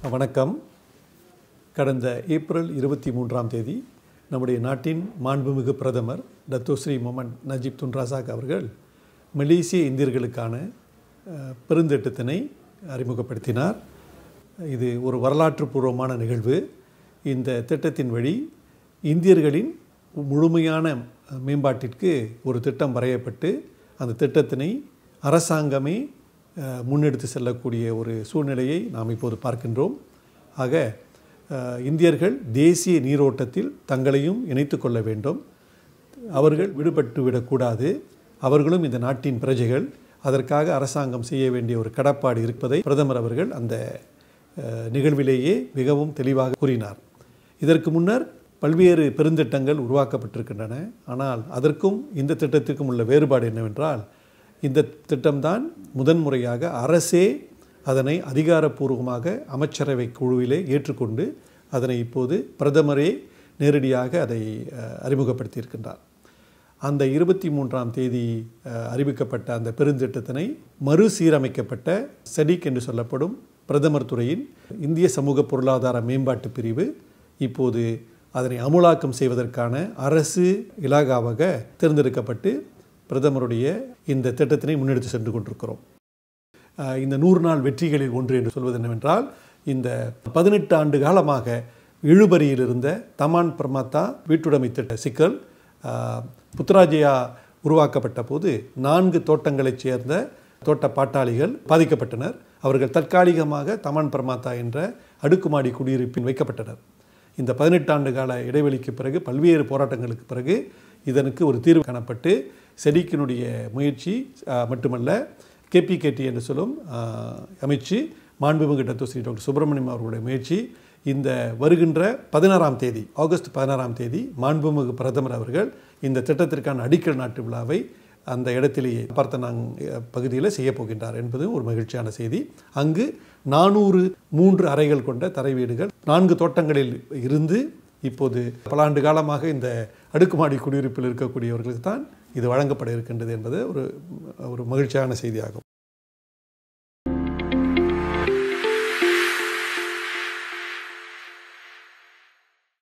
வணக்கம் கடந்த ஏப்ரல் இருபத்தி மூன்றாம் தேதி நம்முடைய நாட்டின் மாண்புமிகு பிரதமர் டத்தோஸ்ரீ மொமன் நஜீப் துன் ரசாக் அவர்கள் மலேசிய இந்தியர்களுக்கான அஹ், பெருந்திட்டத்தினை அறிமுகப்படுத்தினார் இது ஒரு வரலாற்று பூர்வமான நிகழ்வு இந்த திட்டத்தின் வழி இந்தியர்களின் முழுமையான மேம்பாட்டிற்கு ஒரு திட்டம் வரையப்பட்டு அந்த திட்டத்தினை அரசாங்கமே அஹ், முன்னெடுத்து செல்லக்கூடிய ஒரு சூழ்நிலையை நாம் இப்போது பார்க்கின்றோம் ஆக அஹ், இந்தியர்கள் தேசிய நீரோட்டத்தில் தங்களையும் இணைத்து கொள்ள வேண்டும் அவர்கள் விடுபட்டு விடக்கூடாது அவர்களும் இந்த நாட்டின் பிரஜைகள் அதற்காக அரசாங்கம் செய்ய வேண்டிய ஒரு கடப்பாடு இருப்பதை பிரதமர் அவர்கள் அந்த அஹ், நிகழ்விலேயே மிகவும் தெளிவாக கூறினார் இதற்கு முன்னர் பல்வேறு பெருந்திட்டங்கள் உருவாக்கப்பட்டிருக்கின்றன ஆனால் அதற்கும் இந்த திட்டத்திற்கும் உள்ள வேறுபாடு என்னவென்றால் இந்த திட்டம்தான் முதன்முறையாக அரசே அதனை அதிகாரப்பூர்வமாக அமைச்சரவை குழுவிலே ஏற்றுக்கொண்டு அதனை இப்போது பிரதமரே நேரடியாக அதை அஹ், அறிமுகப்படுத்தியிருக்கின்றார் அந்த இருபத்தி மூன்றாம் தேதி அஹ், அறிவிக்கப்பட்ட அந்த பெருந்திட்டத்தினை மறுசீரமைக்கப்பட்ட செடிக் என்று சொல்லப்படும் பிரதமர் துறையின் இந்திய சமூக பொருளாதார மேம்பாட்டு பிரிவு இப்போது அதனை அமுலாக்கம் செய்வதற்கான அரசு இலாகாவாக தேர்ந்தெடுக்கப்பட்டு பிரதமருடைய இந்த திட்டத்தினை முன்னெடுத்து சென்று கொண்டிருக்கிறோம் அஹ் இந்த நூறு நாள் வெற்றிகளில் ஒன்று என்று சொல்வது என்னவென்றால் இந்த பதினெட்டு ஆண்டு காலமாக இழுபறியில் இருந்த தமான் பிரமாத்தா வீட்டுடைமை திட்ட சிக்கல் அஹ், புத்ராஜயா உருவாக்கப்பட்ட போது நான்கு தோட்டங்களைச் சேர்ந்த தோட்ட பாட்டாளிகள் பாதிக்கப்பட்டனர் அவர்கள் தற்காலிகமாக தமான் பிரமாத்தா என்ற அடுக்குமாடி குடியிருப்பில் வைக்கப்பட்டனர் இந்த பதினெட்டு ஆண்டு கால இடைவெளிக்கு பிறகு பல்வேறு போராட்டங்களுக்கு பிறகு இதனுக்கு ஒரு தீர்வு காணப்பட்டு செடிக்கினுடைய முயற்சி அஹ், மட்டுமல்ல கேபிகேடி என்று சொல்லும் அஹ், அமைச்சு மாண்புமிகு டாக்டர் ஸ்ரீ டாக்டர் சுப்பிரமணியம் அவர்களுடைய முயற்சி இந்த வருகின்ற பதினாறாம் தேதி ஆகஸ்ட் பதினாறாம் தேதி மாண்புமிகு பிரதமர் அவர்கள் இந்த திட்டத்திற்கான அடிக்கல் நாட்டு விழாவை அந்த இடத்திலேயே பார்த்தனாங் பகுதியில் செய்யப் போகின்றார் என்பது ஒரு மகிழ்ச்சியான செய்தி அங்கு நானூறு மூன்று அறைகள் கொண்ட தரை வீடுகள் நான்கு தோட்டங்களில் இருந்து இப்போது பல ஆண்டு காலமாக இந்த அடுக்குமாடி குடியிருப்பில் இருக்கக்கூடியவர்களுக்கு தான் இது வழங்கப்பட இருக்கின்றது என்பது ஒரு ஒரு மகிழ்ச்சியான செய்தியாகும்